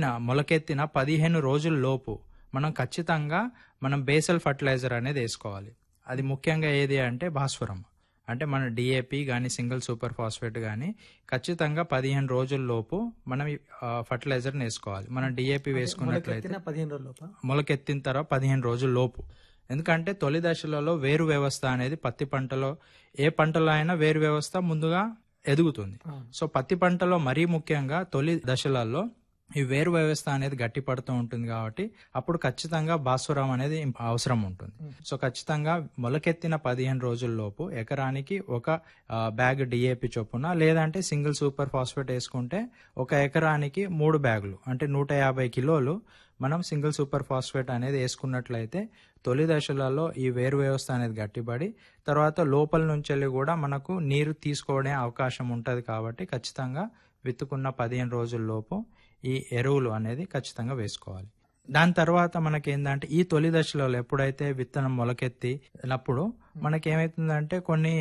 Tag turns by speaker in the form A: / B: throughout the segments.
A: ఎదిగిన మొలకెత్తిన పదిహేను రోజుల లోపు మనం ఖచ్చితంగా మనం బేసల్ ఫర్టిలైజర్ అనేది వేసుకోవాలి అది ముఖ్యంగా ఏది అంటే భాస్వరం అంటే మన డిఏపి కానీ సింగిల్ సూపర్ ఫాస్ఫేట్ కానీ ఖచ్చితంగా పదిహేను రోజుల లోపు మనం ఫర్టిలైజర్ని వేసుకోవాలి మనం డిఏపి వేసుకున్నట్లయితే
B: మొలకెత్తిన పదిహేను రోజుల లోపల
A: మొలకెత్తిన తర్వాత పదిహేను రోజుల లోపు ఎందుకంటే తొలి దశలలో వేరు వ్యవస్థ అనేది పత్తి పంటలో ఏ పంటలో అయినా వేరు వ్యవస్థ ముందుగా ఎదుగుతుంది
B: అవును.
A: సో పత్తి పంటలో మరీ ముఖ్యంగా తొలి దశలలో ఈ వేరు వ్యవస్థ అనేది గట్టి పడుతూ ఉంటుంది కాబట్టి అప్పుడు ఖచ్చితంగా భాస్వరం అనేది అవసరం ఉంటుంది సో ఖచ్చితంగా మొలకెత్తిన పదిహేను రోజుల లోపు ఎకరానికి ఒక ఆ, బ్యాగ్ డిఏపి చొప్పున లేదంటే సింగిల్ సూపర్ ఫాస్ఫేట్ వేసుకుంటే ఒక ఎకరానికి మూడు బ్యాగులు అంటే నూట యాభై కిలోలు మనం సింగిల్ సూపర్ ఫాస్ఫేట్ అనేది వేసుకున్నట్లయితే తొలి దశలలో ఈ వేరు వ్యవస్థ అనేది గట్టిపడి తర్వాత లోపల నుంచి కూడా మనకు నీరు తీసుకోవడే అవకాశం ఉంటుంది కాబట్టి ఖచ్చితంగా విత్తుకున్న పదిహేను రోజుల లోపు ఈ ఎరువులు అనేది ఖచ్చితంగా వేసుకోవాలి దాని తర్వాత మనకేందంటే ఈ తొలి దశలలో ఎప్పుడైతే విత్తనం మొలకెత్తినప్పుడు మనకేమైతుందంటే కొన్ని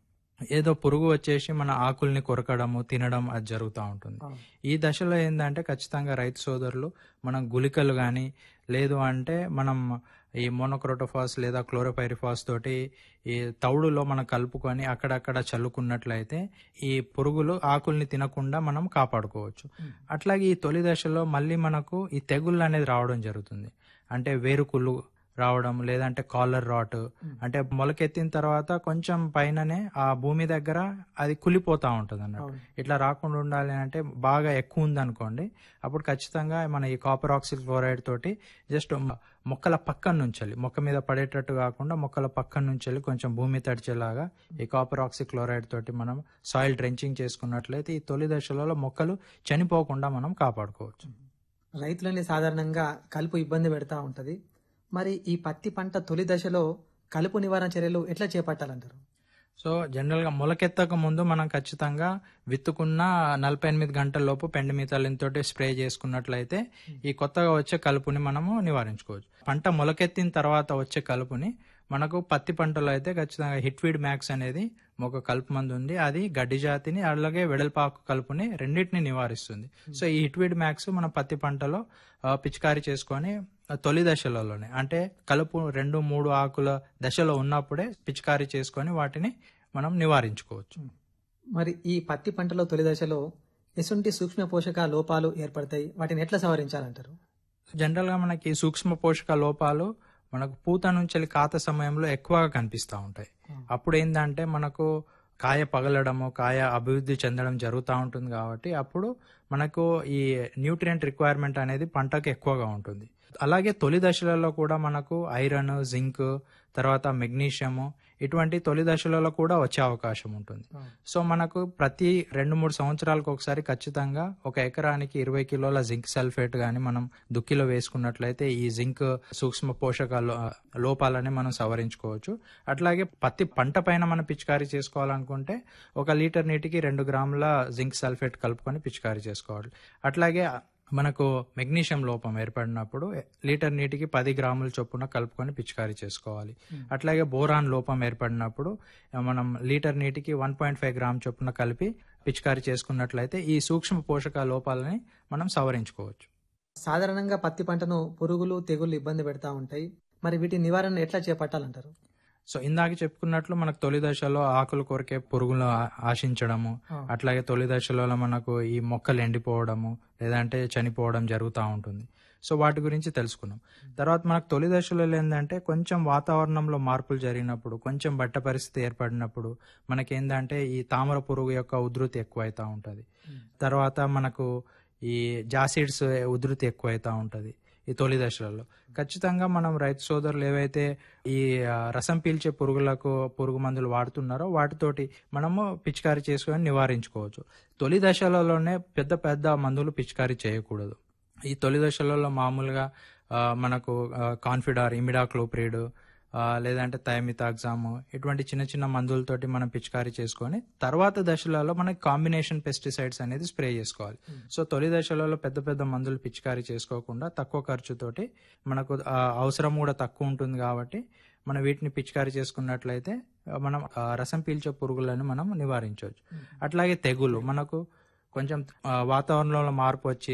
A: ఏదో పురుగు వచ్చేసి మన ఆకుల్ని కొరకడము తినడం అది జరుగుతూ ఉంటుంది
B: అవును.
A: ఈ దశలో ఏంటంటే ఖచ్చితంగా రైతు సోదరులు మనం గుళికలు కానీ లేదు అంటే మనం ఈ మోనోక్రోటోఫాస్ లేదా క్లోరోపైరిఫాస్ తోటి ఈ తౌడులో మనం కలుపుకొని అక్కడక్కడ చల్లుకున్నట్లయితే ఈ పురుగులు ఆకుల్ని తినకుండా మనం కాపాడుకోవచ్చు అట్లాగే ఈ తొలి దశలో మళ్ళీ మనకు ఈ తెగుళ్ళు అనేది రావడం జరుగుతుంది అంటే వేరుకుళ్ళు రావడం లేదంటే కాలర్ రాట్ అంటే మొలకెత్తిన తర్వాత కొంచెం పైననే ఆ భూమి దగ్గర అది కులిపోతా ఉంటుంది అన్నట్టు
B: అవును.
A: ఇట్లా రాకుండా ఉండాలి అంటే బాగా ఎక్కువ ఉంది అనుకోండి అప్పుడు ఖచ్చితంగా మన ఈ కాపర్ ఆక్సిల్ క్లోరైడ్ తోటి జస్ట్ మొక్కల పక్కన నుంచెల్లి మొక్క మీద పడేటట్టు కాకుండా మొక్కల పక్కన నుంచెల్లి కొంచెం భూమి తడిచేలాగా ఈ కాపర్ ఆక్సి క్లోరైడ్ తోటి మనం సాయిల్ డ్రెంచింగ్ చేసుకున్నట్లయితే ఈ తొలి దశలలో మొక్కలు చనిపోకుండా మనం కాపాడుకోవచ్చు
B: రైతులని సాధారణంగా కలుపు ఇబ్బంది పెడతా ఉంటది మరి ఈ పత్తి పంట తొలి దశలో కలుపు నివారణ చర్యలు ఎట్లా చేపట్టాలంటారు
A: సో జనరల్ గా మొలకెత్తక ముందు మనం ఖచ్చితంగా విత్తుకున్న నలభై ఎనిమిది గంటల లోపు పెండి మితాలిన్తోటి స్ప్రే చేసుకున్నట్లయితే ఈ కొత్తగా వచ్చే కలుపుని మనము నివారించుకోవచ్చు పంట మొలకెత్తిన తర్వాత వచ్చే కలుపుని మనకు పత్తి పంటలో అయితే ఖచ్చితంగా హిట్వీడ్ మ్యాక్స్ అనేది ఒక కలుపు మందు ఉంది అది గడ్డి జాతిని అలాగే వెడల్పాకు కలుపుని రెండింటిని నివారిస్తుంది సో ఈ హిట్వీడ్ మ్యాక్స్ మన పత్తి పంటలో ఆ, పిచికారీ చేసుకొని ఆ, తొలి దశలలోనే అంటే కలుపు రెండు మూడు ఆకుల దశలో ఉన్నప్పుడే పిచికారీ చేసుకొని వాటిని మనం నివారించుకోవచ్చు
B: మరి ఈ పత్తి పంటలో తొలి దశలో ఎసుంటి సూక్ష్మ పోషక లోపాలు ఏర్పడతాయి వాటిని ఎట్లా సవరించాలంటారు
A: జనరల్ గా మనకి సూక్ష్మ పోషక లోపాలు మనకు పూత నుంచి కాత సమయంలో ఎక్కువగా కనిపిస్తూ ఉంటాయి అప్పుడు ఏంటంటే మనకు కాయ పగలడము కాయ అభివృద్ధి చెందడం జరుగుతూ ఉంటుంది కాబట్టి అప్పుడు మనకు ఈ న్యూట్రియంట్ రిక్వైర్మెంట్ అనేది పంటకు ఎక్కువగా ఉంటుంది అలాగే తొలి దశలలో కూడా మనకు ఐరన్ జింక్ తర్వాత మెగ్నీషియము ఇటువంటి తొలి దశలలో కూడా వచ్చే అవకాశం ఉంటుంది సో మనకు ప్రతి రెండు మూడు సంవత్సరాలకు ఒకసారి ఖచ్చితంగా ఒక ఎకరానికి ఇరవై కిలోల జింక్ సల్ఫేట్ గాని మనం దుక్కిలో వేసుకున్నట్లయితే ఈ జింక్ సూక్ష్మ పోషకాలు ఆ, లోపాలని మనం సవరించుకోవచ్చు అట్లాగే పత్తి పంట పైన మనం పిచికారీ చేసుకోవాలనుకుంటే ఒక లీటర్ నీటికి రెండు గ్రాముల జింక్ సల్ఫేట్ కలుపుకొని పిచికారీ చేసుకోవాలి అట్లాగే మనకు మెగ్నీషియం లోపం ఏర్పడినప్పుడు లీటర్ నీటికి పది గ్రాముల చొప్పున కలుపుకొని పిచికారీ చేసుకోవాలి అట్లాగే బోరాన్ లోపం ఏర్పడినప్పుడు ఆ, మనం లీటర్ నీటికి వన్ పాయింట్ ఫైవ్ గ్రామ్ చొప్పున కలిపి పిచికారీ చేసుకున్నట్లయితే ఈ సూక్ష్మ పోషక లోపాలని మనం సవరించుకోవచ్చు
B: సాధారణంగా పత్తి పంటను పురుగులు తెగుళ్ళు ఇబ్బంది పెడతా ఉంటాయి మరి వీటి నివారణ ఎట్లా చేపట్టాలంటారు
A: సో ఇందాక చెప్పుకున్నట్లు మనకు తొలి దశలో ఆకులు కొరికే పురుగులు ఆ- ఆశించడము
B: ఆ.
A: అట్లాగే తొలి దశలో మనకు ఈ మొక్కలు ఎండిపోవడము లేదంటే చనిపోవడం జరుగుతూ ఉంటుంది సో వాటి గురించి తెలుసుకున్నాం తర్వాత మనకు తొలి దశలో ఏంటంటే కొంచెం వాతావరణంలో మార్పులు జరిగినప్పుడు కొంచెం బట్ట పరిస్థితి ఏర్పడినప్పుడు మనకేందంటే ఈ తామర పురుగు యొక్క ఉధృతి ఎక్కువైతా ఉంటుంది తర్వాత మనకు ఈ జాసిడ్స్ ఉధృతి ఎక్కువైతా ఉంటుంది ఈ తొలి దశలలో ఖచ్చితంగా మనం రైతు సోదరులు ఏవైతే ఈ ఆ, రసం పీల్చే పురుగులకు పురుగు మందులు వాడుతున్నారో వాటితోటి మనము పిచికారీ చేసుకొని నివారించుకోవచ్చు తొలి దశలలోనే పెద్ద పెద్ద మందులు పిచికారీ చేయకూడదు ఈ తొలి దశలలో మామూలుగా ఆ, మనకు కాన్ఫిడార్ ఇమిడాక్లోప్రిడ్ లేదంటే థైమితాగ్జాము ఇటువంటి చిన్న చిన్న మందులతోటి మనం పిచికారీ చేసుకొని తర్వాత దశలలో మనకి కాంబినేషన్ పెస్టిసైడ్స్ అనేది స్ప్రే చేసుకోవాలి సో తొలి దశలలో పెద్ద పెద్ద మందులు పిచికారీ చేసుకోకుండా తక్కువ ఖర్చుతోటి మనకు ఆ, అవసరం కూడా తక్కువ ఉంటుంది కాబట్టి మనం వీటిని పిచికారీ చేసుకున్నట్లయితే ఆ, మనం ఆ, రసం పీల్చే పురుగులను మనం నివారించవచ్చు అట్లాగే తెగులు మనకు కొంచెం ఆ, వాతావరణంలో మార్పు వచ్చి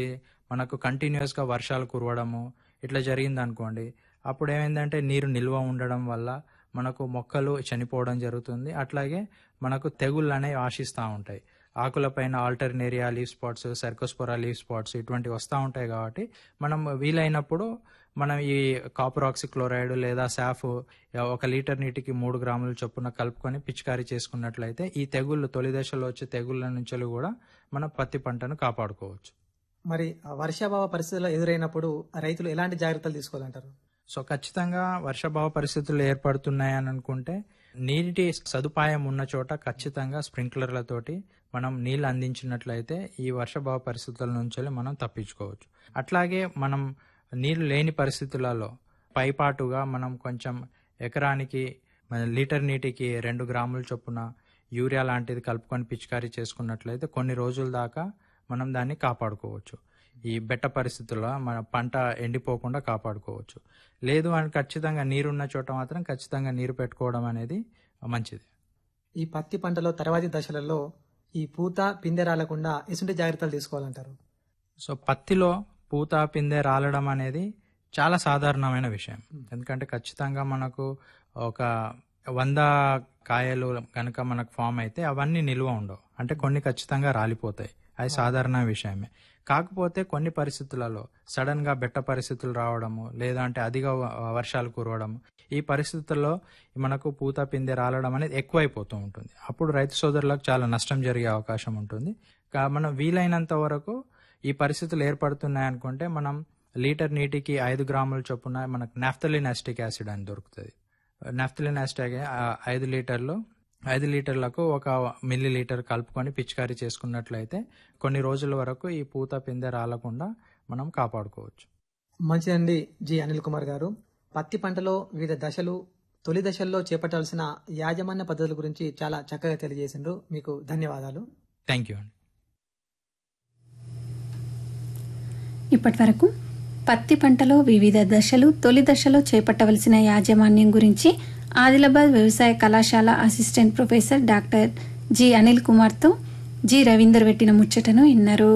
A: మనకు కంటిన్యూస్ గా వర్షాలు కురవడము ఇట్లా జరిగింది అనుకోండి అప్పుడు ఏమైందంటే నీరు నిల్వ ఉండడం వల్ల మనకు మొక్కలు చనిపోవడం జరుగుతుంది అట్లాగే మనకు తెగుళ్ళు అనేవి ఆశిస్తూ ఉంటాయి ఆకులపైన alternaria leaf spots cercospora leaf spots ఇటువంటివి వస్తూ ఉంటాయి కాబట్టి మనం వీలైనప్పుడు మనం ఈ కాపర్ ఆక్సిక్లోరైడ్ లేదా సాఫ్ ఒక లీటర్ నీటికి మూడు గ్రాముల చొప్పున కలుపుకొని పిచికారీ చేసుకున్నట్లయితే ఈ తెగుళ్ళు తొలి దశలో వచ్చే తెగుళ్ళ నుంచి కూడా మనం పత్తి పంటను కాపాడుకోవచ్చు
B: మరి ఆ వర్షాభావ పరిస్థితుల్లో ఎదురైనప్పుడు రైతులు ఎలాంటి జాగ్రత్తలు తీసుకోవాలంటారు
A: సో ఖచ్చితంగా వర్షాభావ పరిస్థితులు ఏర్పడుతున్నాయని అనుకుంటే నీటి సదుపాయం ఉన్న చోట ఖచ్చితంగా స్ప్రింక్లర్లతోటి మనం నీళ్ళు అందించినట్లయితే ఈ వర్షాభావ పరిస్థితుల నుంచి మనం తప్పించుకోవచ్చు అట్లాగే మనం నీళ్లు లేని పరిస్థితులలో పైపాటుగా మనం కొంచెం ఎకరానికి మన లీటర్ నీటికి రెండు గ్రాముల చొప్పున యూరియా లాంటిది కలుపుకొని పిచికారీ చేసుకున్నట్లయితే కొన్ని రోజుల దాకా మనం దాన్ని కాపాడుకోవచ్చు ఈ బెట్ట పరిస్థితుల్లో మన పంట ఎండిపోకుండా కాపాడుకోవచ్చు లేదు అని ఖచ్చితంగా నీరున్న చోట మాత్రం ఖచ్చితంగా నీరు పెట్టుకోవడం అనేది మంచిది
B: ఈ పత్తి పంటలో తర్వాతి దశలలో ఈ పూత పిందె రాలకుండా ఎటువంటి జాగ్రత్తలు తీసుకోవాలంటారు
A: సో పత్తిలో పూత పిందె రాలడం అనేది చాలా సాధారణమైన విషయం ఎందుకంటే ఖచ్చితంగా మనకు ఒక వంద కాయలు కనుక మనకు ఫామ్ అయితే అవన్నీ నిల్వ ఉండవు అంటే కొన్ని ఖచ్చితంగా రాలిపోతాయి అది సాధారణ విషయమే కాకపోతే కొన్ని పరిస్థితులలో సడన్ గా బెట్ట పరిస్థితులు రావడము లేదా అంటే అధిక వ- వర్షాలు కురవడము ఈ పరిస్థితుల్లో మనకు పూత పిందె రాలడం అనేది ఎక్కువైపోతూ ఉంటుంది అప్పుడు రైతు సోదరులకు చాలా నష్టం జరిగే అవకాశం ఉంటుంది కా- మనం వీలైనంత వరకు ఈ పరిస్థితులు ఏర్పడుతున్నాయి అనుకుంటే మనం లీటర్ నీటికి ఐదు గ్రాముల చొప్పున మనకు నాఫ్తలిన్ అస్టిక్ యాసిడ్ అని దొరుకుతుంది నాఫ్తలిన్ యాసిడ్ ఐదు లీటర్లు ఐదు లీటర్లకు ఒక మిల్లీ లీటర్ కలుపుకొని పిచికారీ చేసుకున్నట్లయితే కొన్ని రోజుల వరకు ఈ పూత పిందె రాలకుండా మనం కాపాడుకోవచ్చు
B: మంచిదండి జి అనిల్ కుమార్ గారు పత్తి పంటలో వివిధ దశలు తొలి దశల్లో చేపట్టాల్సిన యాజమాన్య పద్ధతుల గురించి చాలా చక్కగా తెలియజేసిండ్రు మీకు ధన్యవాదాలు
A: థ్యాంక్ యూ అండి
C: ఇప్పటివరకు పత్తి పంటలో వివిధ దశలు తొలి దశలో చేపట్టవలసిన యాజమాన్యం గురించి ఆదిలాబాద్ వ్యవసాయ కళాశాల assistant professor doctor G Anil కుమార్తో జి రవీందర్ పెట్టిన ముచ్చటను విన్నారు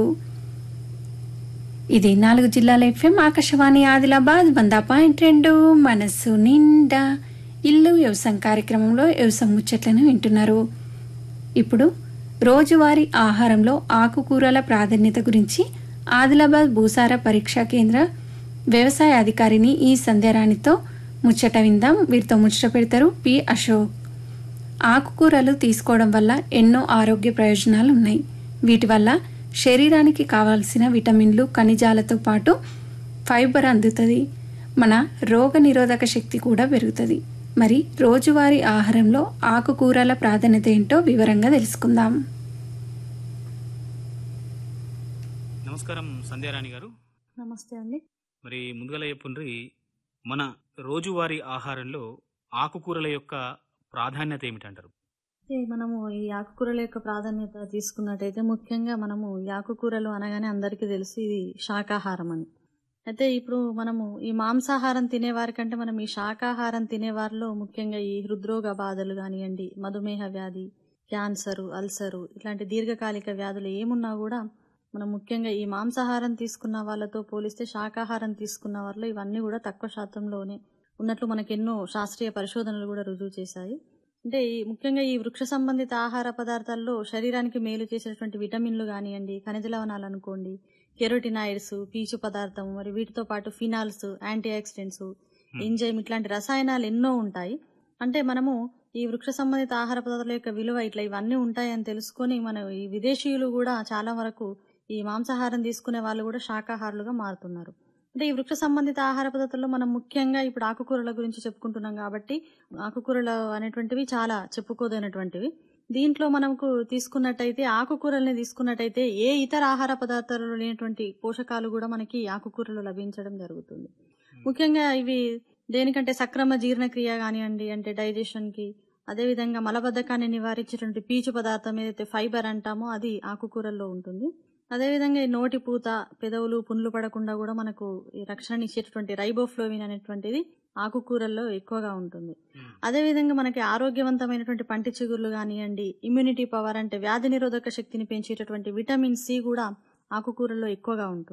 C: ఇది నాలుగు జిల్లాల ఎఫ్ఎం ఆకాశవాణి ఆదిలాబాద్ వంద పాయింట్ రెండు మనస్సు నిండా ఇల్లు వ్యవసాయం కార్యక్రమంలో వ్యవసాయ ముచ్చట్లను వింటున్నారు ఇప్పుడు రోజువారీ ఆహారంలో ఆకుకూరల ప్రాధాన్యత గురించి ఆదిలాబాద్ భూసార పరీక్షా కేంద్ర వ్యవసాయ అధికారిని ఈ సంధ్యారాణితో ముచ్చట విందాం వీరితో ముచ్చట పెడతారు పి అశోక్ ఆకుకూరలు తీసుకోవడం వల్ల ఎన్నో ఆరోగ్య ప్రయోజనాలు ఉన్నాయి వీటి వల్ల శరీరానికి కావాల్సిన విటమిన్లు ఖనిజాలతో పాటు ఫైబర్ అందుతుంది మన రోగ నిరోధక శక్తి కూడా పెరుగుతుంది మరి రోజువారీ ఆహారంలో ఆకుకూరల ప్రాధాన్యత ఏంటో వివరంగా తెలుసుకుందాం
D: నమస్కారం సంధ్యారాణి గారు
E: నమస్తే అండి
D: మరి ముందుగా చెప్పుండ్రి మన రోజువారీ ఆహారంలో ఆకుకూరల యొక్క ప్రాధాన్యత ఏమిటంటారు
E: అయితే మనము ఈ ఆకుకూరల యొక్క ప్రాధాన్యత తీసుకున్నట్టయితే ముఖ్యంగా మనము ఈ ఆకుకూరలు అనగానే అందరికీ తెలుసు ఇది శాకాహారం అని అయితే ఇప్పుడు మనము ఈ మాంసాహారం తినేవారి కంటే మనం ఈ శాకాహారం తినేవారిలో ముఖ్యంగా ఈ హృద్రోగ బాధలు కానివ్వండి మధుమేహ వ్యాధి క్యాన్సరు అల్సరు ఇట్లాంటి దీర్ఘకాలిక వ్యాధులు ఏమున్నా కూడా మనం ముఖ్యంగా ఈ మాంసాహారం తీసుకున్న వాళ్ళతో పోలిస్తే శాకాహారం తీసుకున్న వాళ్ళలో ఇవన్నీ కూడా తక్కువ శాతంలోనే ఉన్నట్లు మనకు ఎన్నో శాస్త్రీయ పరిశోధనలు కూడా రుజువు చేశాయి అంటే ఈ ముఖ్యంగా ఈ వృక్ష సంబంధిత ఆహార పదార్థాల్లో శరీరానికి మేలు చేసేటువంటి విటమిన్లు కానివ్వండి ఖనిజ లవణాలు అనుకోండి కెరోటినాయిడ్స్ పీచు పదార్థం మరి వీటితో పాటు ఫినాల్స్ యాంటీ ఆక్సిడెంట్స్ ఎంజైమ్ ఇట్లాంటి రసాయనాలు ఎన్నో ఉంటాయి అంటే మనము ఈ వృక్ష సంబంధిత ఆహార పదార్థాల యొక్క విలువ ఇట్లా ఇవన్నీ ఉంటాయని తెలుసుకొని మన ఈ విదేశీయులు కూడా చాలా వరకు ఈ మాంసాహారం తీసుకునే వాళ్ళు కూడా శాకాహారులుగా మారుతున్నారు అంటే ఈ వృక్ష సంబంధిత ఆహార పదార్థాల్లో మనం ముఖ్యంగా ఇప్పుడు ఆకుకూరల గురించి చెప్పుకుంటున్నాం కాబట్టి ఆకుకూరలు అనేటువంటివి చాలా చెప్పుకోదైనటువంటివి దీంట్లో మనకు తీసుకున్నట్టయితే ఆకుకూరల్ని తీసుకున్నట్టయితే ఏ ఇతర ఆహార పదార్థాలలో లేనటువంటి పోషకాలు కూడా మనకి ఆకుకూరలు లభించడం జరుగుతుంది ముఖ్యంగా ఇవి దేనికంటే సక్రమ జీర్ణక్రియ కానివ్వండి అంటే డైజెషన్ కి అదేవిధంగా మలబద్ధకాన్ని నివారించేటువంటి పీచు పదార్థం ఏదైతే ఫైబర్ అంటామో అది ఆకుకూరల్లో ఉంటుంది అదేవిధంగా ఈ నోటి పూత పెదవులు పుండ్లు పడకుండా కూడా మనకు ఈ రక్షణ ఇచ్చేటటువంటి రైబోఫ్లోవిన్ అనేటువంటిది ఆకుకూరల్లో ఎక్కువగా ఉంటుంది అదేవిధంగా మనకి ఆరోగ్యవంతమైనటువంటి పంటి చిగుర్లు కానివ్వండి ఇమ్యూనిటీ పవర్ అంటే వ్యాధి నిరోధక శక్తిని పెంచేటటువంటి విటమిన్ సి కూడా ఆకుకూరల్లో ఎక్కువగా ఉంటుంది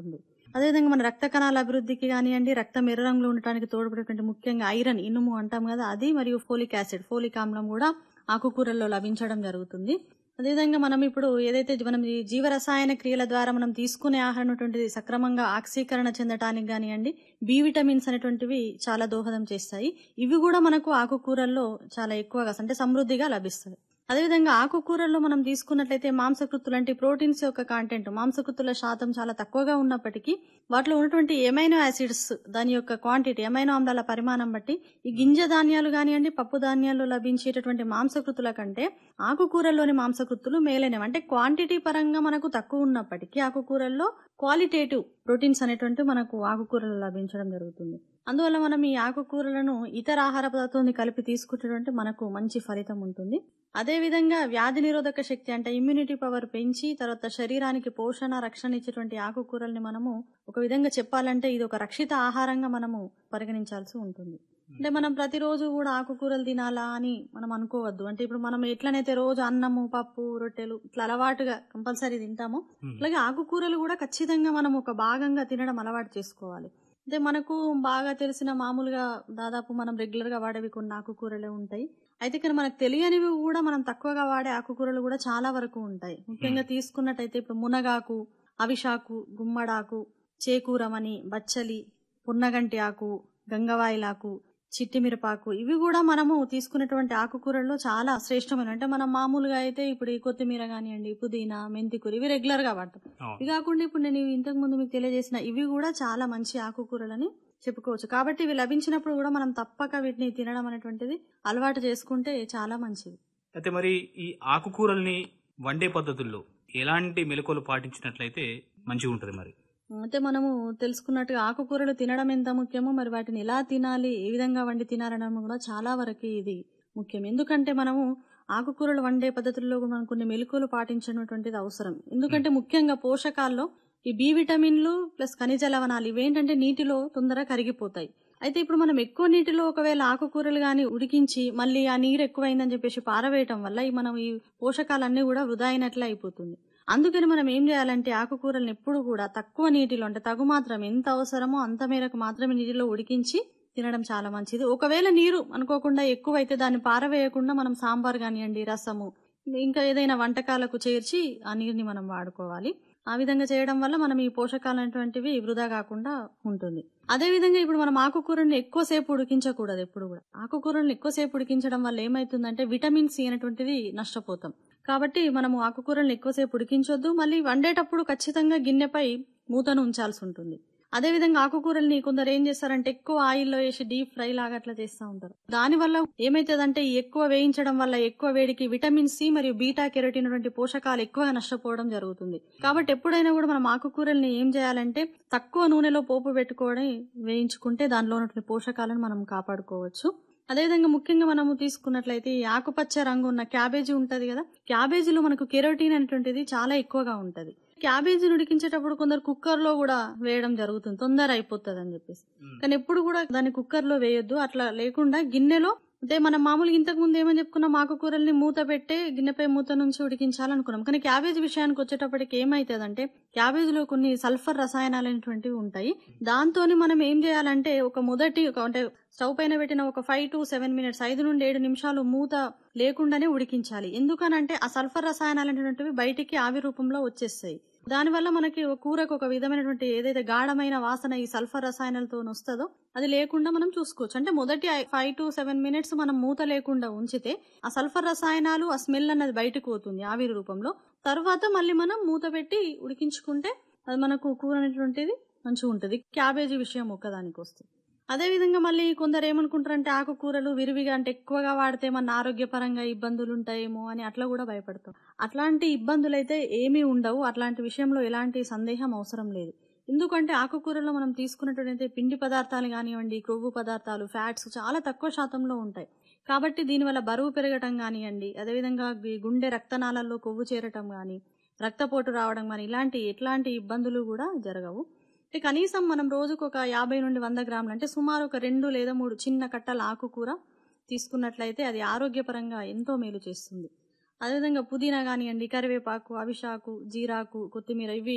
E: అదేవిధంగా మన రక్త కణాల అభివృద్ధికి కానివ్వండి రక్తం ఎర్ర రంగులో ఉండటానికి తోడ్పడేటువంటి ముఖ్యంగా ఐరన్ ఇనుము అంటాం కదా అది మరియు ఫోలిక్ యాసిడ్ ఫోలిక్ ఆమ్లం కూడా ఆకుకూరల్లో లభించడం జరుగుతుంది అదేవిధంగా మనం ఇప్పుడు ఏదైతే మనం ఈ జీవరసాయన క్రియల ద్వారా మనం తీసుకునే ఆహారం అనేటువంటిది సక్రమంగా ఆక్సీకరణ చెందటానికి కానివ్వండి బి విటమిన్స్ అనేటువంటివి చాలా దోహదం చేస్తాయి ఇవి కూడా మనకు ఆకుకూరల్లో చాలా ఎక్కువగా అంటే సమృద్ధిగా లభిస్తాయి అదేవిధంగా ఆకుకూరల్లో మనం తీసుకున్నట్లయితే మాంసకృత్తులు అంటే ప్రోటీన్స్ యొక్క కాంటెంట్ మాంసకృత్తుల శాతం చాలా తక్కువగా ఉన్నప్పటికీ వాటిలో ఉన్నటువంటి ఎమైనో యాసిడ్స్ దాని యొక్క క్వాంటిటీ ఎమైనో ఆమ్లాల పరిమాణం బట్టి ఈ గింజ ధాన్యాలు కానివ్వండి పప్పు ధాన్యాల్లో లభించేటటువంటి మాంసకృతుల కంటే ఆకుకూరల్లోని మాంసకృత్తులు మేలైనవి అంటే క్వాంటిటీ పరంగా మనకు తక్కువ ఉన్నప్పటికీ ఆకుకూరల్లో క్వాలిటేటివ్ ప్రోటీన్స్ అనేటువంటి మనకు ఆకుకూరలు లభించడం జరుగుతుంది అందువల్ల మనం ఈ ఆకుకూరలను ఇతర ఆహార పదార్థాన్ని కలిపి తీసుకుంటే మనకు మంచి ఫలితం ఉంటుంది అదే విధంగా వ్యాధి నిరోధక శక్తి అంటే ఇమ్యూనిటీ పవర్ పెంచి తర్వాత శరీరానికి పోషణ రక్షణ ఇచ్చేటువంటి ఆకుకూరల్ని మనము ఒక విధంగా చెప్పాలంటే ఇది ఒక రక్షిత ఆహారంగా మనము పరిగణించాల్సి ఉంటుంది అంటే మనం ప్రతిరోజు కూడా ఆకుకూరలు తినాలా అని మనం అనుకోవద్దు అంటే ఇప్పుడు మనం ఎట్లనైతే రోజు అన్నము పప్పు రొట్టెలు ఇట్లా అలవాటుగా కంపల్సరీ తింటామో అలాగే ఆకుకూరలు కూడా ఖచ్చితంగా మనం ఒక భాగంగా తినడం అలవాటు చేసుకోవాలి అంటే మనకు బాగా తెలిసిన మామూలుగా దాదాపు మనం రెగ్యులర్ గా వాడేవి కొన్ని ఆకుకూరలే ఉంటాయి అయితే ఇక్కడ మనకు తెలియనివి కూడా మనం తక్కువగా వాడే ఆకుకూరలు కూడా చాలా వరకు ఉంటాయి ముఖ్యంగా తీసుకున్నట్టయితే ఇప్పుడు మునగాకు అవిశాకు గుమ్మడాకు చేకూరమని బచ్చలి పున్నగంటి ఆకు గంగవాయిలాకు చిట్టిమిరపాకు ఇవి కూడా మనము తీసుకున్నటువంటి ఆకుకూరల్లో చాలా శ్రేష్టమైన అంటే మనం మామూలుగా అయితే ఇప్పుడు ఈ కొత్తిమీర కానివ్వండి పుదీనా మెంతికూర ఇవి రెగ్యులర్ గా వాడతాం
D: అవును.
E: ఇవి కాకుండా ఇప్పుడు నేను ఇంతకు ముందు మీకు తెలియజేసిన ఇవి కూడా చాలా మంచి ఆకుకూరలని చెప్పుకోవచ్చు కాబట్టి ఇవి లభించినప్పుడు కూడా మనం తప్పక వీటిని తినడం అనేటువంటిది అలవాటు చేసుకుంటే చాలా మంచిది
D: అయితే మరి ఈ ఆకుకూరల్ని వండే పద్ధతుల్లో ఎలాంటి మెలకువలు పాటించినట్లయితే మంచిగా ఉంటుంది మరి
E: అయితే మనము తెలుసుకున్నట్టుగా ఆకుకూరలు తినడం ఎంత ముఖ్యమో మరి వాటిని ఎలా తినాలి ఏ విధంగా వండి తినాలనడం కూడా చాలా వరకు ఇది ముఖ్యం ఎందుకంటే మనము ఆకుకూరలు వండే పద్ధతుల్లో కూడా మనం కొన్ని మెలకువలు పాటించినటువంటిది అవసరం ఎందుకంటే ముఖ్యంగా పోషకాల్లో ఈ బి విటమిన్లు ప్లస్ ఖనిజ లవణాలు ఇవేంటంటే నీటిలో తొందరగా కరిగిపోతాయి అయితే ఇప్పుడు మనం ఎక్కువ నీటిలో ఒకవేళ ఆకుకూరలు గాని ఉడికించి మళ్ళీ ఆ నీరు ఎక్కువైందని చెప్పేసి పారవేయటం వల్ల ఈ మనం ఈ పోషకాలన్నీ కూడా వృధా అయినట్లే అయిపోతుంది అందుకని మనం ఏం చేయాలంటే ఆకుకూరలను ఎప్పుడు కూడా తక్కువ నీటిలో అంటే తగు మాత్రం ఎంత అవసరమో అంత మేరకు మాత్రమే నీటిలో ఉడికించి తినడం చాలా మంచిది ఒకవేళ నీరు అనుకోకుండా ఎక్కువైతే దాన్ని పారవేయకుండా మనం సాంబార్ కానివ్వండి రసము ఇంకా ఏదైనా వంటకాలకు చేర్చి ఆ నీరుని మనం వాడుకోవాలి ఆ విధంగా చేయడం వల్ల మనం ఈ పోషకాలు అనేటువంటివి వృధా కాకుండా ఉంటుంది అదే విధంగా ఇప్పుడు మనం ఆకుకూరని ఎక్కువసేపు ఉడికించకూడదు ఎప్పుడు కూడా ఆకుకూరలను ఎక్కువసేపు ఉడికించడం వల్ల ఏమైతుందంటే విటమిన్ సి అనేటువంటిది నష్టపోతాం కాబట్టి మనము ఆకుకూరలను ఎక్కువసేపు ఉడికించొద్దు మళ్ళీ వండేటప్పుడు ఖచ్చితంగా గిన్నెపై మూతను ఉంచాల్సి ఉంటుంది అదే విధంగా ఆకుకూరల్ని కొందరు ఏం చేస్తారంటే ఎక్కువ ఆయిల్లో వేసి డీప్ ఫ్రై లాగా అట్లా చేస్తూ ఉంటారు దాని వల్ల ఏమైతుందంటే ఈ ఎక్కువ వేయించడం వల్ల ఎక్కువ వేడికి విటమిన్ సి మరియు బీటా కెరోటిన్ వంటి పోషకాలు ఎక్కువగా నష్టపోవడం జరుగుతుంది కాబట్టి ఎప్పుడైనా కూడా మనం ఆకుకూరల్ని ఏం చేయాలంటే తక్కువ నూనెలో పోపు పెట్టుకొని వేయించుకుంటే దానిలో ఉన్నటువంటి పోషకాలను మనం కాపాడుకోవచ్చు అదేవిధంగా ముఖ్యంగా మనము తీసుకున్నట్లయితే ఈ ఆకుపచ్చ రంగు ఉన్న క్యాబేజీ ఉంటది కదా క్యాబేజీలో మనకు కెరోటిన్ అనేటువంటిది చాలా ఎక్కువగా ఉంటది క్యాబేజీని ఉడికించేటప్పుడు కొందరు కుక్కర్ లో కూడా వేయడం జరుగుతుంది తొందర అయిపోతుంది అని చెప్పేసి కానీ ఎప్పుడు కూడా దాన్ని కుక్కర్ లో వేయొద్దు అట్లా లేకుండా గిన్నెలో అంటే మనం మామూలుగా ఇంతకు ముందు ఏమని చెప్పుకున్నాం ఆకుకూరల్ని మూత పెట్టే గిన్నెపై మూత నుంచి ఉడికించాలనుకున్నాం కానీ క్యాబేజ్ విషయానికి వచ్చేటప్పటికి ఏమైతుందంటే క్యాబేజ్లో కొన్ని సల్ఫర్ రసాయనాలు అనేటువంటివి ఉంటాయి దాంతోని మనం ఏం చేయాలంటే ఒక మొదటి ఒక అంటే స్టవ్ పైన పెట్టిన ఒక ఫైవ్ టు సెవెన్ మినిట్స్ ఐదు నుండి ఏడు నిమిషాలు మూత లేకుండానే ఉడికించాలి ఎందుకనంటే ఆ సల్ఫర్ రసాయనాలు అనేటువంటివి బయటికి ఆవి రూపంలో వచ్చేస్తాయి దానివల్ల మనకి ఒక కూరకు ఒక విధమైనటువంటి ఏదైతే గాఢమైన వాసన ఈ సల్ఫర్ రసాయనాలతో వస్తుందో అది లేకుండా మనం చూసుకోవచ్చు అంటే మొదటి ఫైవ్ టు సెవెన్ మినిట్స్ మనం మూత లేకుండా ఉంచితే ఆ సల్ఫర్ రసాయనాలు ఆ స్మెల్ అన్నది బయటకు పోతుంది ఆవిరి రూపంలో తర్వాత మళ్ళీ మనం మూత పెట్టి ఉడికించుకుంటే అది మనకు కూర అనేటువంటిది మంచిగా ఉంటుంది క్యాబేజీ విషయం ఒక్కదానికి వస్తుంది అదే విధంగా మళ్ళీ కొందరు ఏమనుకుంటారంటే ఆకుకూరలు విరివిగా అంటే ఎక్కువగా వాడితే మన ఆరోగ్యపరంగా ఇబ్బందులు ఉంటాయేమో అని అట్లా కూడా భయపడతాం అట్లాంటి ఇబ్బందులు అయితే ఏమీ ఉండవు అట్లాంటి విషయంలో ఎలాంటి సందేహం అవసరం లేదు ఎందుకంటే ఆకుకూరలో మనం తీసుకున్నటువంటి పిండి పదార్థాలు కానివ్వండి కొవ్వు పదార్థాలు ఫ్యాట్స్ చాలా తక్కువ శాతంలో ఉంటాయి కాబట్టి దీనివల్ల బరువు పెరగటం కానివ్వండి అదేవిధంగా ఈ గుండె రక్తనాళాల్లో కొవ్వు చేరటం కానీ రక్తపోటు రావడం కానీ ఇలాంటి ఎట్లాంటి ఇబ్బందులు కూడా జరగవు అంటే కనీసం మనం రోజుకు ఒక యాభై నుండి వంద గ్రాములు అంటే సుమారు ఒక రెండు లేదా మూడు చిన్న కట్టల ఆకుకూర తీసుకున్నట్లయితే అది ఆరోగ్యపరంగా ఎంతో మేలు చేస్తుంది అదేవిధంగా పుదీనా కానివ్వండి కరివేపాకు అవిశాకు జీరాకు కొత్తిమీర ఇవి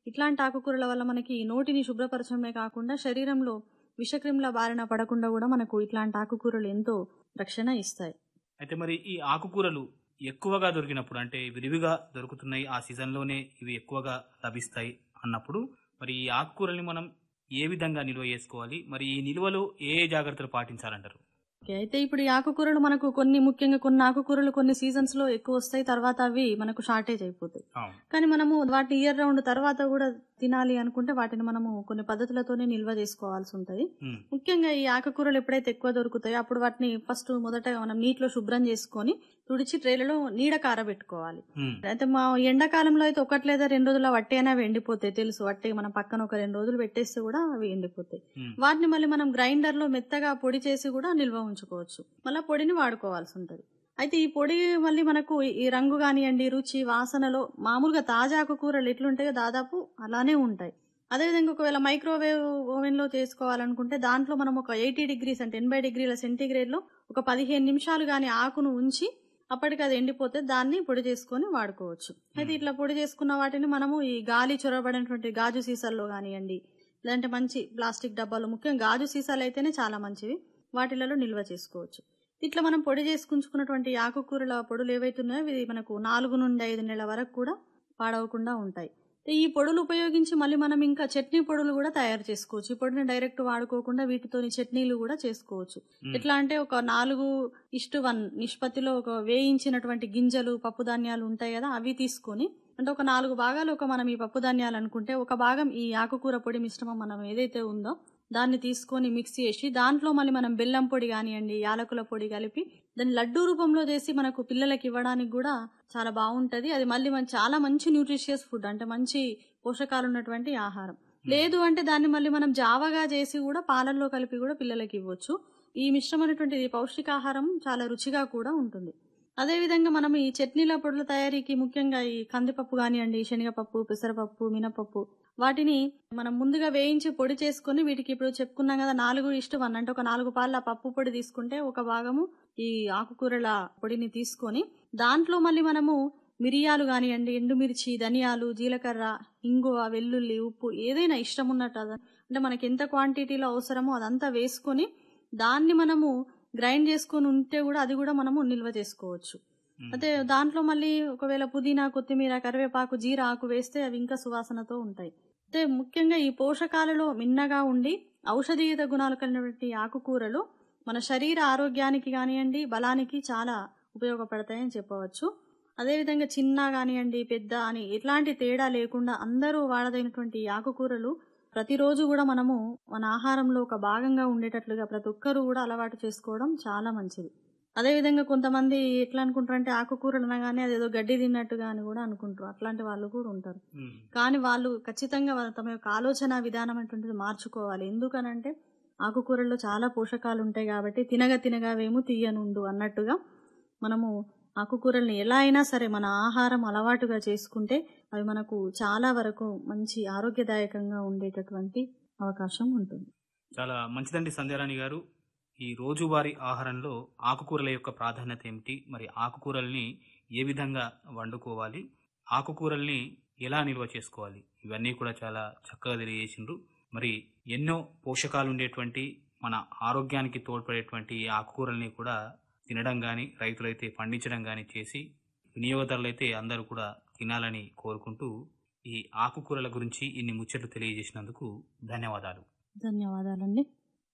E: ఇట్లాంటి ఆకుకూరల వల్ల మనకి నోటిని శుభ్రపరచడమే కాకుండా శరీరంలో విషక్రిముల బారిన పడకుండా కూడా మనకు ఇట్లాంటి ఆకుకూరలు ఎంతో రక్షణ ఇస్తాయి
D: అయితే మరి ఈ ఆకుకూరలు ఎక్కువగా దొరికినప్పుడు అంటే విరివిగా దొరుకుతున్నాయి ఆ సీజన్లోనే ఇవి ఎక్కువగా లభిస్తాయి అన్నప్పుడు మరి ఈ ఆకుకూరల్ని మనం ఏ విధంగా నిల్వ చేసుకోవాలి మరి ఈ నిల్వలో ఏ ఏ జాగ్రత్తలు పాటించాలంటారు
E: ఓకే, అయితే ఇప్పుడు ఈ ఆకుకూరలు మనకు కొన్ని ముఖ్యంగా కొన్ని ఆకుకూరలు కొన్ని సీజన్స్ లో ఎక్కువ వస్తాయి తర్వాత అవి మనకు షార్టేజ్ అయిపోతాయి
D: అవును
E: కానీ మనము వాటిని ఇయర్ రౌండ్ తర్వాత కూడా తినాలి అనుకుంటే వాటిని మనము కొన్ని పద్ధతులతోనే నిల్వ చేసుకోవాల్సి ఉంటది
D: ఉమ్,
E: ముఖ్యంగా ఈ ఆకుకూరలు ఎప్పుడైతే ఎక్కువ దొరుకుతాయో అప్పుడు వాటిని ఫస్ట్ మొదట మనం నీటిలో శుభ్రం చేసుకొని తుడిచి ట్రేలలో నీడ కారబెట్టుకోవాలి
D: ఉమ్,
E: అయితే మా ఎండాకాలంలో అయితే ఒకటి లేదా రెండు రోజుల వట్టి అయినా అవి ఎండిపోతాయి తెలుసు వట్టి మనం పక్కన ఒక రెండు రోజులు పెట్టేస్తే కూడా అవి ఎండిపోతాయి
D: ఉమ్,
E: వాటిని మళ్ళీ మనం గ్రైండర్ లో మెత్తగా పొడి చేసి కూడా నిల్వ ఉంచుకోవచ్చు మళ్ళీ పొడిని వాడుకోవాల్సి ఉంటది అయితే ఈ పొడి మళ్ళీ మనకు ఈ రంగు కానివ్వండి రుచి వాసనలో మామూలుగా తాజా ఆకుకూరలు ఎట్లుంటాయో దాదాపు అలానే ఉంటాయి అదేవిధంగా ఒకవేళ మైక్రోవేవ్ ఓవెన్ లో చేసుకోవాలనుకుంటే దాంట్లో మనం ఒక ఎయిటీ డిగ్రీస్ అంటే ఎనభై డిగ్రీల సెంటీగ్రేడ్ లో ఒక పదిహేను నిమిషాలు గాని ఆకును ఉంచి అప్పటికి అది ఎండిపోతే దాన్ని పొడి చేసుకొని వాడుకోవచ్చు అయితే ఇట్లా పొడి చేసుకున్న వాటిని మనము ఈ గాలి చొరబడినటువంటి గాజు సీసాల్లో కానివ్వండి లేదంటే మంచి ప్లాస్టిక్ డబ్బాలు ముఖ్యంగా గాజు సీసాలు అయితేనే చాలా మంచివి వాటిలలో నిల్వ చేసుకోవచ్చు ఇట్లా మనం పొడి చేసుకుంచుకున్నటువంటి ఆకుకూరల పొడులు ఏవైతున్నాయో ఇవి మనకు నాలుగు నుండి ఐదు నెలల వరకు కూడా పాడవకుండా ఉంటాయి ఈ పొడులు ఉపయోగించి మళ్ళీ మనం ఇంకా చట్నీ పొడులు కూడా తయారు చేసుకోవచ్చు ఈ పొడిని డైరెక్ట్ వాడుకోకుండా వీటితోని చట్నీలు కూడా చేసుకోవచ్చు
D: ఉమ్,
E: ఎట్లా అంటే ఒక నాలుగు ఇష్టు వన్ నిష్పత్తిలో ఒక వేయించినటువంటి గింజలు పప్పు ధాన్యాలు ఉంటాయి కదా అవి తీసుకొని అంటే ఒక నాలుగు భాగాలు ఒక మనం ఈ పప్పు ధాన్యాలు అనుకుంటే ఒక భాగం ఈ ఆకుకూర పొడి మిశ్రమం మనం ఏదైతే ఉందో దాన్ని తీసుకొని మిక్స్ చేసి దాంట్లో మళ్ళీ మనం బెల్లం పొడి కానివ్వండి యాలకుల పొడి కలిపి దాన్ని లడ్డూ రూపంలో చేసి మనకు పిల్లలకి ఇవ్వడానికి కూడా చాలా బాగుంటది అది మళ్ళీ మన చాలా మంచి న్యూట్రిషియస్ ఫుడ్ అంటే మంచి పోషకాలు ఉన్నటువంటి ఆహారం లేదు అంటే దాన్ని మళ్ళీ మనం జావగా చేసి కూడా పాలల్లో కలిపి కూడా పిల్లలకి ఇవ్వచ్చు ఈ మిశ్రమైనటువంటి ఈ పౌష్టికాహారం చాలా రుచిగా కూడా ఉంటుంది అదే విధంగా మనం ఈ చట్నీల పొడుల తయారీకి ముఖ్యంగా ఈ కందిపప్పు కానివ్వండి శనగపప్పు పెసరపప్పు మినపప్పు వాటిని మనం ముందుగా వేయించి పొడి చేసుకొని వీటికి ఇప్పుడు చెప్పుకున్నాం కదా నాలుగు ఇష్ట వన్ అంటే ఒక నాలుగు పాల పప్పు పొడి తీసుకుంటే ఒక భాగము ఈ ఆకుకూరల పొడిని తీసుకొని దాంట్లో మళ్ళీ మనము మిరియాలు కానివ్వండి ఎండుమిర్చి ధనియాలు జీలకర్ర ఇంగువ వెల్లుల్లి ఉప్పు ఏదైనా ఇష్టం ఉన్నట్టు అద- అంటే మనకి ఎంత క్వాంటిటీలో అవసరమో అదంతా వేసుకొని దాన్ని మనము గ్రైండ్ చేసుకొని ఉంటే కూడా అది కూడా మనము నిల్వ చేసుకోవచ్చు
D: ఉమ్,
E: అయితే దాంట్లో మళ్ళీ ఒకవేళ పుదీనా కొత్తిమీర కరివేపాకు జీర ఆకు వేస్తే అవి ఇంకా సువాసనతో ఉంటాయి అయితే ముఖ్యంగా ఈ పోషకాలలో మిన్నగా ఉండి ఔషధీయత గుణాలు కలిగినటువంటి ఆకుకూరలు మన శరీర ఆరోగ్యానికి కానివ్వండి బలానికి చాలా ఉపయోగపడతాయని చెప్పవచ్చు అదేవిధంగా చిన్న కానివ్వండి పెద్ద అని ఎట్లాంటి తేడా లేకుండా అందరూ వాడదైనటువంటి ఈ ఆకుకూరలు ప్రతిరోజు కూడా మనము మన ఆహారంలో ఒక భాగంగా ఉండేటట్లుగా ప్రతి ఒక్కరూ కూడా అలవాటు చేసుకోవడం చాలా మంచిది అదేవిధంగా కొంతమంది ఎట్లా అనుకుంటారంటే ఆకుకూరలు అనగానే అదేదో గడ్డి తిన్నట్టుగా అని కూడా అనుకుంటారు అట్లాంటి వాళ్ళు కూడా ఉంటారు
D: ఉమ్,
E: కానీ వాళ్ళు ఖచ్చితంగా వాళ్ళ తమ యొక్క ఆలోచన విధానం అటువంటిది మార్చుకోవాలి ఎందుకనంటే ఆకుకూరల్లో చాలా పోషకాలు ఉంటాయి కాబట్టి తినగా తినగా వేము తీయనుండు అన్నట్టుగా మనము ఆకుకూరల్ని ఎలా అయినా సరే మన ఆహారం అలవాటుగా చేసుకుంటే అవి మనకు చాలా వరకు మంచి ఆరోగ్యదాయకంగా ఉండేటటువంటి అవకాశం ఉంటుంది
D: చాలా మంచిదండి సంధ్యారాణి గారు ఈ రోజువారీ ఆహారంలో ఆకుకూరల యొక్క ప్రాధాన్యత ఏమిటి మరి ఆకుకూరల్ని ఏ విధంగా వండుకోవాలి ఆకుకూరల్ని ఎలా నిల్వ చేసుకోవాలి ఇవన్నీ కూడా చాలా చక్కగా తెలియజేసిండ్రు మరి ఎన్నో పోషకాలు ఉండేటువంటి మన ఆరోగ్యానికి తోడ్పడేటువంటి ఈ ఆకుకూరల్ని కూడా తినడం కానీ రైతులైతే పండించడం కానీ చేసి వినియోగదారులైతే అందరూ కూడా తినాలని కోరుకుంటూ ఈ ఆకుకూరల గురించి ఇన్ని ముచ్చట్లు తెలియజేసినందుకు ధన్యవాదాలు
E: ధన్యవాదాలండి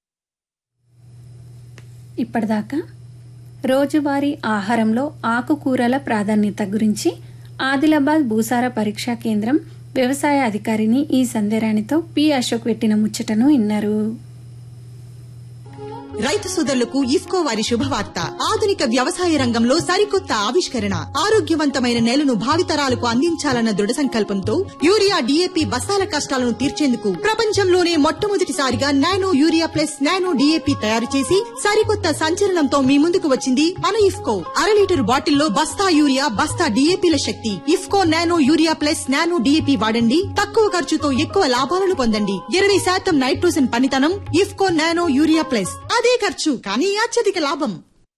C: ఇప్పటిదాకా రోజువారీ ఆహారంలో ఆకుకూరల ప్రాధాన్యత గురించి ఆదిలాబాద్ భూసార పరీక్షా కేంద్రం వ్యవసాయ అధికారిని ఈ సందేరానితో పి అశోక్ పెట్టిన ముచ్చటను విన్నారు
F: రైతు సోదరులకు ఇఫ్కో వారి శుభవార్త ఆధునిక వ్యవసాయ రంగంలో సరికొత్త ఆవిష్కరణ ఆరోగ్యవంతమైన నేలను భావితరాలకు అందించాలన్న దృఢ సంకల్పంతో యూరియా డీఏపీ బస్తాల కష్టాలను తీర్చేందుకు ప్రపంచంలోనే మొట్టమొదటిసారిగా nano urea plus nano DAP తయారు చేసి సరికొత్త సంచలనంతో మీ ముందుకు వచ్చింది మన ఇఫ్కో అర లీటర్ బాటిల్లో బస్తా యూరియా బస్తా డీఏపీల శక్తి IFFCO nano urea plus nano DAP వాడండి తక్కువ ఖర్చుతో ఎక్కువ లాభాలను పొందండి ఇరవై శాతం నైట్రోజన్ పనితనం ఇఫ్కో నానో యూరియా ప్లస్ అదే ఖర్చు కానీ అత్యధిక లాభం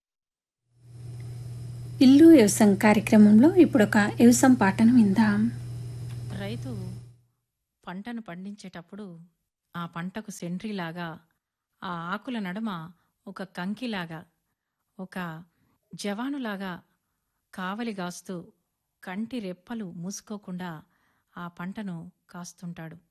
C: ఇల్లు వ్యవసాయం కార్యక్రమంలో ఇప్పుడు ఒక వ్యవసాయం పాటను విందాం
G: రైతు పంటను పండించేటప్పుడు ఆ పంటకు సెంట్రీలాగా ఆ ఆకుల నడుమ ఒక కంకిలాగా ఒక జవానులాగా కావలిగాస్తూ కంటి రెప్పలు మూసుకోకుండా ఆ పంటను కాస్తుంటాడు